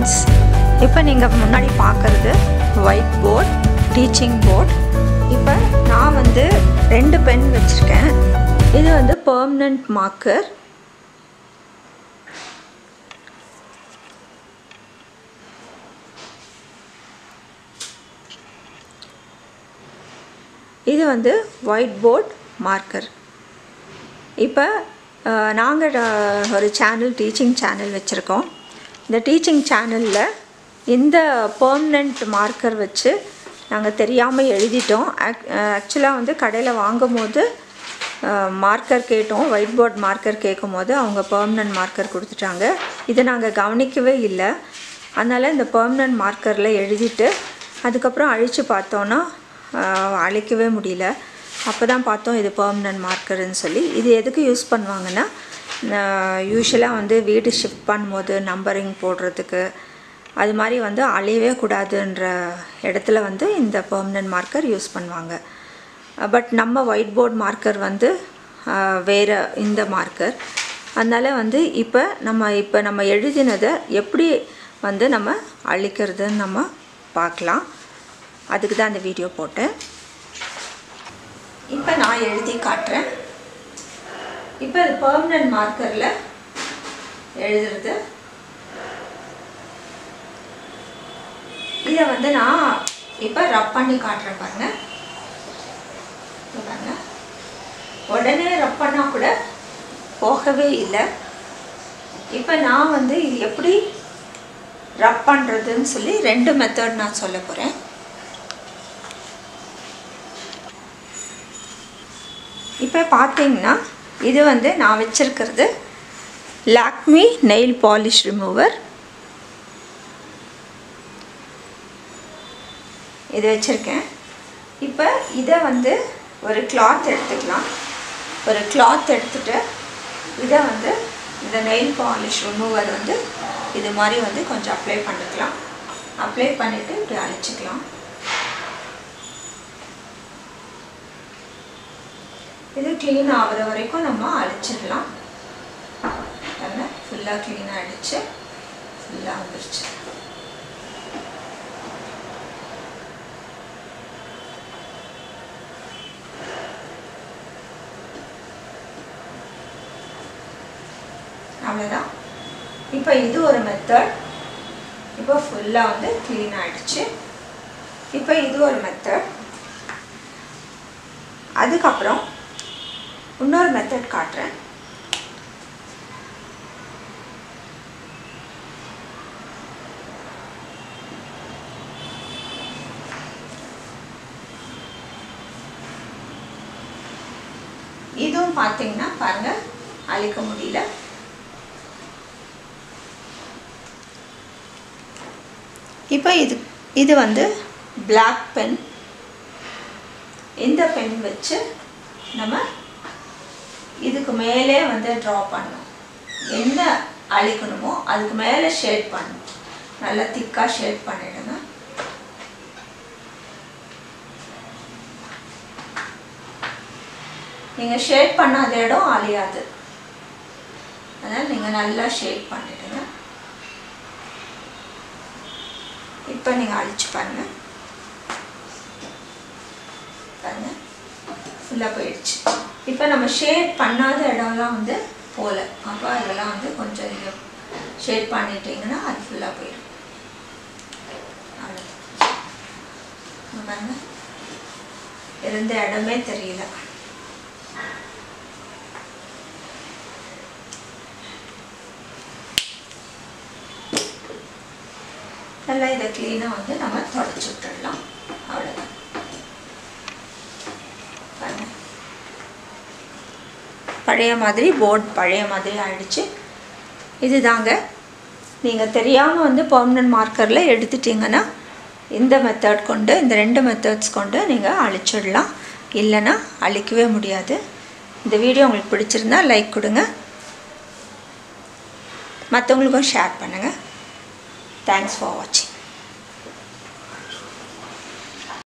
friends இப்போ நீங்கள் முன்னாடி பார்க்குறது ஒயிட் போர்ட் டீச்சிங் போர்ட் இப்போ நான் வந்து ரெண்டு பென் வச்சுருக்கேன் இது வந்து பெர்மனண்ட் மார்க்கர் இது வந்து ஒயிட் போர்ட் மார்க்கர் இப்போ நாங்கள் ஒரு சேனல் டீச்சிங் சேனல் வச்சுருக்கோம் இந்த டீச்சிங் சேனலில் இந்த பெர்மனண்ட் மார்க்கர் வச்சு நாங்கள் தெரியாமல் எழுதிட்டோம் ஆக் ஆக்சுவலாக வந்து கடையில் வாங்கும் போது மார்க்கர் கேட்டோம் ஒயிட் போர்ட் மார்க்கர் கேட்கும் போது அவங்க பெர்மனண்ட் மார்க்கர் கொடுத்துட்டாங்க இதை நாங்கள் கவனிக்கவே இல்லை அதனால் இந்த பெர்மனண்ட் மார்க்கரில் எழுதிட்டு அதுக்கப்புறம் அழித்து பார்த்தோன்னா அழிக்கவே முடியல அப்போ தான் பார்த்தோம் இது பெர்மனன்ட் மார்க்கர்னு சொல்லி இது எதுக்கு யூஸ் பண்ணுவாங்கன்னா யூஸ்வலாக வந்து வீடு ஷிஃப்ட் பண்ணும்போது நம்பரிங் போடுறதுக்கு அது மாதிரி வந்து அழியவே கூடாதுன்ற இடத்துல வந்து இந்த பெர்மனன்ட் மார்க்கர் யூஸ் பண்ணுவாங்க பட் நம்ம ஒயிட் போர்ட் மார்க்கர் வந்து வேறு இந்த மார்க்கர் அதனால் வந்து இப்போ நம்ம இப்போ நம்ம எழுதினதை எப்படி வந்து நம்ம அழிக்கிறதுன்னு நம்ம பார்க்கலாம் அதுக்கு தான் அந்த வீடியோ போட்டேன் இப்போ நான் எழுதி காட்டுறேன் இப்போ இது பெர்மனன்ட் மார்க்கரில் எழுதுறது இதை வந்து நான் இப்போ ரப் பண்ணி காட்டுறேன் பாருங்க பாருங்க உடனே ரப் பண்ணால் கூட போகவே இல்லை இப்போ நான் வந்து இது எப்படி ரப் பண்ணுறதுன்னு சொல்லி ரெண்டு மெத்தட் நான் சொல்ல போகிறேன் இப்போ பார்த்தீங்கன்னா இது வந்து நான் வச்சுருக்கிறது லாக்மி நெயில் பாலிஷ் ரிமூவர் இது வச்சுருக்கேன் இப்போ இதை வந்து ஒரு கிளாத் எடுத்துக்கலாம் ஒரு கிளாத் எடுத்துகிட்டு இதை வந்து இந்த நெயில் பாலிஷ் ரிமூவர் வந்து இது மாதிரி வந்து கொஞ்சம் அப்ளை பண்ணிக்கலாம் அப்ளை பண்ணிவிட்டு இப்படி அழிச்சிக்கலாம் இது க்ளீன் ஆகிற வரைக்கும் நம்ம அழிச்சிடலாம் நல்லா ஃபுல்லாக க்ளீனாக அடித்து ஃபுல்லாக வந்துருச்சு அவ்வளோதான் இப்போ இது ஒரு மெத்தட் இப்போ ஃபுல்லாக வந்து க்ளீன் ஆகிடுச்சு இப்போ இது ஒரு மெத்தட் அதுக்கப்புறம் இன்னொரு மெத்தட் காட்டுறேன் இதுவும் பார்த்தீங்கன்னா பாருங்க அழிக்க முடியல இப்போ இது இது வந்து பிளாக் பென் இந்த பென் வச்சு நம்ம இதுக்கு மேலே வந்து ட்ரா பண்ணணும் என்ன அழிக்கணுமோ அதுக்கு மேலே ஷேட் பண்ணணும் நல்லா திக்காக ஷேட் பண்ணிடுங்க நீங்கள் ஷேட் பண்ணாத இடம் அழியாது அதனால் நீங்கள் நல்லா ஷேட் பண்ணிடுங்க இப்போ நீங்கள் அழிச்சு பாருங்க பாருங்க ஃபுல்லாக போயிடுச்சு இப்போ நம்ம ஷேட் பண்ணாத இடம்லாம் வந்து போகல அப்போ அதெல்லாம் வந்து கொஞ்சம் நீங்கள் ஷேட் பண்ணிட்டீங்கன்னா அது ஃபுல்லாக போயிடும் அவ்வளோ பாருங்க இருந்த இடமே தெரியல நல்லா இதை க்ளீனாக வந்து நம்ம தொடச்சி விட்டுடலாம் அவ்வளோதான் பழைய மாதிரி போர்ட் பழைய மாதிரி ஆயிடுச்சு இது தாங்க நீங்கள் தெரியாமல் வந்து பர்மனன்ட் மார்க்கரில் எடுத்துட்டிங்கன்னா இந்த மெத்தட் கொண்டு இந்த ரெண்டு மெத்தட்ஸ் கொண்டு நீங்கள் அழிச்சிடலாம் இல்லைன்னா அழிக்கவே முடியாது இந்த வீடியோ உங்களுக்கு பிடிச்சிருந்தா லைக் கொடுங்க மற்றவங்களுக்கும் ஷேர் பண்ணுங்கள் தேங்க்ஸ் ஃபார் வாட்சிங்